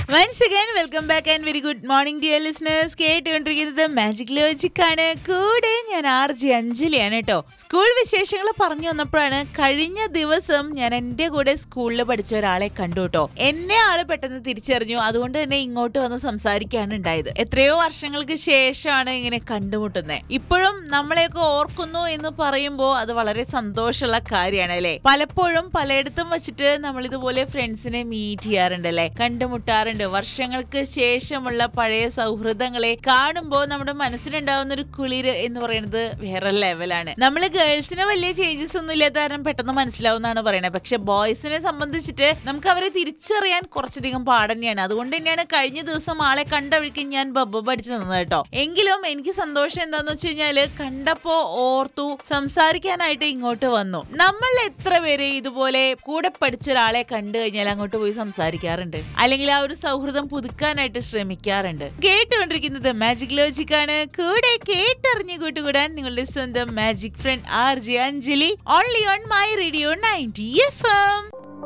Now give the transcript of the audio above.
once again welcome back and very good morning dear listeners കേട്ടുകൊണ്ടിരിക്കുന്നത് magic logic ആണ് കൂടെ ഞാൻ ആർ ജി അഞ്ജലിയാണ് കേട്ടോ സ്കൂൾ വിശേഷങ്ങൾ പറഞ്ഞു വന്നപ്പോഴാണ് കഴിഞ്ഞ ദിവസം ഞാൻ എന്റെ കൂടെ സ്കൂളിൽ പഠിച്ച ഒരാളെ കണ്ടു കേട്ടോ എന്നെ ആള് പെട്ടെന്ന് തിരിച്ചറിഞ്ഞു അതുകൊണ്ട് തന്നെ ഇങ്ങോട്ട് വന്ന് സംസാരിക്കാണ് ഉണ്ടായത് എത്രയോ വർഷങ്ങൾക്ക് ശേഷമാണ് ഇങ്ങനെ കണ്ടുമുട്ടുന്നത് ഇപ്പോഴും നമ്മളെയൊക്കെ ഓർക്കുന്നു എന്ന് പറയുമ്പോൾ അത് വളരെ സന്തോഷമുള്ള കാര്യമാണ് അല്ലേ പലപ്പോഴും പലയിടത്തും വെച്ചിട്ട് നമ്മൾ ഇതുപോലെ ഫ്രണ്ട്സിനെ മീറ്റ് ചെയ്യാറുണ്ട് അല്ലേ കണ്ടുമുട്ടാറുണ്ട് വർഷങ്ങൾക്ക് ശേഷമുള്ള പഴയ സൗഹൃദങ്ങളെ കാണുമ്പോൾ നമ്മുടെ മനസ്സിലുണ്ടാവുന്ന ഒരു കുളിര് എന്ന് പറയുന്നത് വേറെ ലെവലാണ് നമ്മൾ ഗേൾസിന് വലിയ ചേഞ്ചസ് ഒന്നും ഇല്ലാത്ത കാരണം പെട്ടെന്ന് മനസ്സിലാവുന്നതാണ് പറയുന്നത് പക്ഷെ ബോയ്സിനെ സംബന്ധിച്ചിട്ട് നമുക്ക് അവരെ തിരിച്ചറിയാൻ കുറച്ചധികം പാടന്നെയാണ് അതുകൊണ്ട് തന്നെയാണ് കഴിഞ്ഞ ദിവസം ആളെ കണ്ടവഴിക്ക് ഞാൻ ബബ്ബ പഠിച്ചു നിന്നത് കേട്ടോ എങ്കിലും എനിക്ക് സന്തോഷം എന്താന്ന് വെച്ച് കഴിഞ്ഞാല് കണ്ടപ്പോ ഓർത്തു സംസാരിക്കാനായിട്ട് ഇങ്ങോട്ട് വന്നു നമ്മൾ എത്ര പേര് ഇതുപോലെ കൂടെ പഠിച്ച ഒരാളെ കണ്ടു കഴിഞ്ഞാൽ അങ്ങോട്ട് പോയി സംസാരിക്കാറുണ്ട് അല്ലെങ്കിൽ ആ ഒരു സൗഹൃദം പുതുക്കാനായിട്ട് ശ്രമിക്കാറുണ്ട് കേട്ടുകൊണ്ടിരിക്കുന്നത് മാജിക് ലോജിക് ആണ് കൂടെ കേട്ടറിഞ്ഞു കൂട്ടുകൂടാൻ നിങ്ങളുടെ സ്വന്തം magic friend R J Anjali only on my radio ninety F M